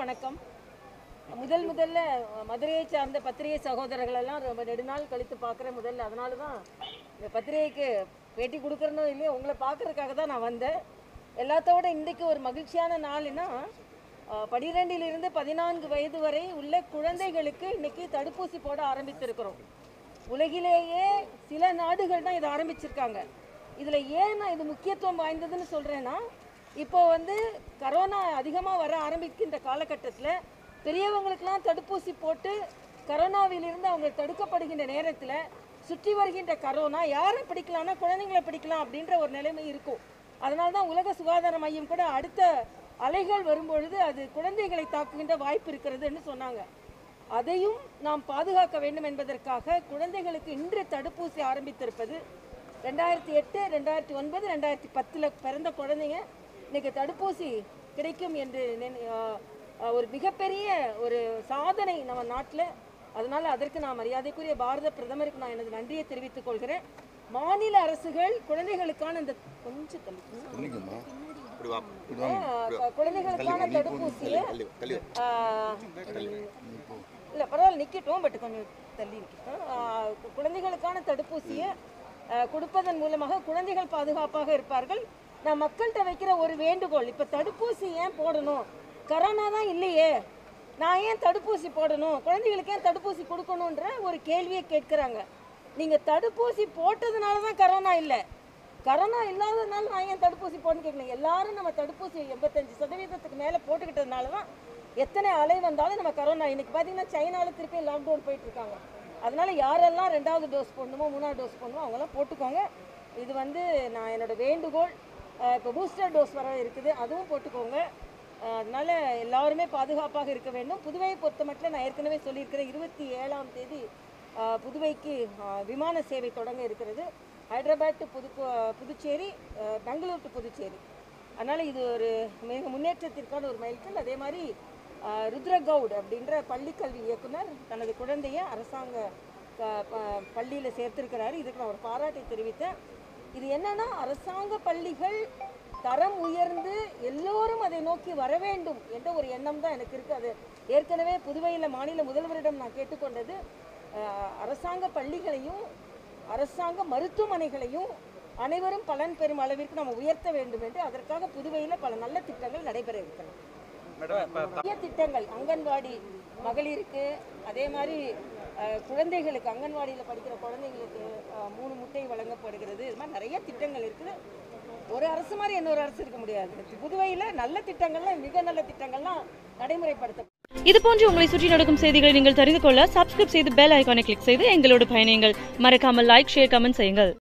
வணக்கம் முதல் முதல்ல மதுரையை சார்ந்த பத்திரிகை சகோதரர்கள் எல்லாம் ரொம்ப நெடுநாள் கழித்து பார்க்குறேன் முதல்ல அதனால தான் இந்த பத்திரிகைக்கு பேட்டி கொடுக்குறனோ இல்லையோ உங்களை பார்க்கறதுக்காக தான் நான் வந்தேன் எல்லாத்தோட இன்றைக்கு ஒரு மகிழ்ச்சியான நாள்னா பனிரெண்டிலிருந்து பதினான்கு வயது வரை உள்ள குழந்தைகளுக்கு இன்னைக்கு தடுப்பூசி போட ஆரம்பித்திருக்கிறோம் உலகிலேயே சில நாடுகள் தான் இதை ஆரம்பிச்சிருக்காங்க இதில் ஏன் நான் இது முக்கியத்துவம் வாய்ந்ததுன்னு சொல்கிறேன்னா இப்போ வந்து கரோனா அதிகமாக வர ஆரம்பிக்கின்ற காலகட்டத்தில் பெரியவங்களுக்கெல்லாம் தடுப்பூசி போட்டு கரோனாவிலிருந்து அவங்க தடுக்கப்படுகின்ற நேரத்தில் சுற்றி வருகின்ற கரோனா யாரை பிடிக்கலாம்னா குழந்தைங்களை பிடிக்கலாம் அப்படின்ற ஒரு நிலைமை இருக்கும் அதனால தான் உலக சுகாதார மையம் கூட அடுத்த அலைகள் வரும்பொழுது அது குழந்தைகளை தாக்குகின்ற வாய்ப்பு இருக்கிறதுன்னு சொன்னாங்க அதையும் நாம் பாதுகாக்க வேண்டும் என்பதற்காக குழந்தைகளுக்கு இன்று தடுப்பூசி ஆரம்பித்திருப்பது ரெண்டாயிரத்தி எட்டு ரெண்டாயிரத்தி ஒன்பது ரெண்டாயிரத்தி பத்தில் பிறந்த குழந்தைங்க இன்னைக்கு தடுப்பூசி கிடைக்கும் என்று நினை- ஆஹ் ஆஹ் ஒரு மிகப்பெரிய ஒரு சாதனை நம்ம நாட்டில் அதனால அதற்கு நான் மரியாதைக்குரிய பாரத பிரதமருக்கு நான் எனது நன்றியை தெரிவித்துக் கொள்கிறேன் மாநில அரசுகள் குழந்தைகளுக்கான இந்த கொஞ்சம் தள்ளி பண்ணிக்கோமா இப்படி வா ஆஹ் குழந்தைகளுக்கான தடுப்பூசியை தள்ளி தள்ளி ஆஹ் இல்லை பரவாயில்ல நிற்கட்டும் பட் கொஞ்சம் தள்ளி நிற்கட்டும் ஆஹ் கு- குழந்தைகளுக்கான தடுப்பூசியை ஆஹ் கொடுப்பதன் மூலமாக குழந்தைகள் பாதுகாப்பாக இருப்பார்கள் நான் மக்கள்கிட்ட வைக்கிற ஒரு வேண்டுகோள் இப்போ தடுப்பூசி ஏன் போடணும் கரோனா தான் இல்லையே நான் ஏன் தடுப்பூசி போடணும் குழந்தைகளுக்கு ஏன் தடுப்பூசி கொடுக்கணுன்ற ஒரு கேள்வியை கேட்குறாங்க நீங்கள் தடுப்பூசி போட்டதுனால தான் கரோனா இல்லை கரோனா இல்லாததுனால நான் ஏன் தடுப்பூசி போடணும்னு கேட்கல எல்லாரும் நம்ம தடுப்பூசி எண்பத்தஞ்சு சதவீதத்துக்கு மேலே போட்டுக்கிட்டதுனால தான் எத்தனை அலை வந்தாலும் நம்ம கரோனா இன்னைக்கு பார்த்தீங்கன்னா சைனாவில் திருப்பி லாக்டவுன் போயிட்டு இருக்காங்க அதனால யாரெல்லாம் ரெண்டாவது டோஸ் போடணுமோ மூணாவது டோஸ் போடணுமோ அவங்களாம் போட்டுக்கோங்க இது வந்து நான் என்னோட வேண்டுகோள் அஹ் இப்போ பூஸ்டர் டோஸ் வர இருக்குது அதுவும் போட்டுக்கோங்க அஹ் அதனால எல்லாருமே பாதுகாப்பாக இருக்க வேண்டும் புதுவையை பொறுத்த மட்டும் நான் ஏற்கனவே சொல்லியிருக்கிறேன் இருபத்தி ஏழாம் தேதி அஹ் புதுவைக்கு அஹ் விமான சேவை தொடங்க இருக்கிறது ஹைதராபாத் டு புது புதுச்சேரி அஹ் பெங்களூர் டு புதுச்சேரி அதனால் இது ஒரு மிக முன்னேற்றத்திற்கான ஒரு மைல்கல் அதே மாதிரி அஹ் ருத்ரகவுட் அப்படின்ற பள்ளிக்கல்வி இயக்குனர் தனது குழந்தைய அரசாங்க பள்ளியில் சேர்த்திருக்கிறாரு இதுக்கு நான் ஒரு பாராட்டை தெரிவித்தேன் இது என்னன்னா அரசாங்க பள்ளிகள் தரம் உயர்ந்து எல்லோரும் அதை நோக்கி வர வேண்டும் என்ற ஒரு எண்ணம் தான் எனக்கு இருக்குது அது ஏற்கனவே புதுவையில் மாநில முதல்வரிடம் நான் கேட்டுக்கொண்டது அஹ், அரசாங்க பள்ளிகளையும் அரசாங்க மருத்துவமனைகளையும் அனைவரும் பலன் பெறும் அளவிற்கு நம்ம உயர்த்த வேண்டும் என்று அதற்காக புதுவையில் பல நல்ல திட்டங்கள் நடைபெற இருக்கிறது நிறைய திட்டங்கள் அங்கன்வாடி மகளிருக்கு அதே மாதிரி அஹ், குழந்தைகளுக்கு அங்கன்வாடியில் படிக்கிற குழந்தைங்களுக்கு அஹ், மூணு முட்டை வழங்கப்படுகிறது இது மாதிரி நிறைய திட்டங்கள் இருக்குது ஒரு அரசு மாதிரி இன்னொரு அரசு இருக்க முடியாது புதுவையில் நல்ல திட்டங்கள்லாம் மிக நல்ல திட்டங்கள்லாம் நடைமுறைப்படுத்த இது போன்று உங்களை சுற்றி நடக்கும் செய்திகளை நீங்கள் தெரிந்து கொள்ள சப்ஸ்கிரைப் செய்து பெல் ஐகானை கிளிக் செய்து எங்களோடு பயணியுங்கள் மறக்காமல் லைக் ஷேர் கமெண்ட் செய்யுங்கள்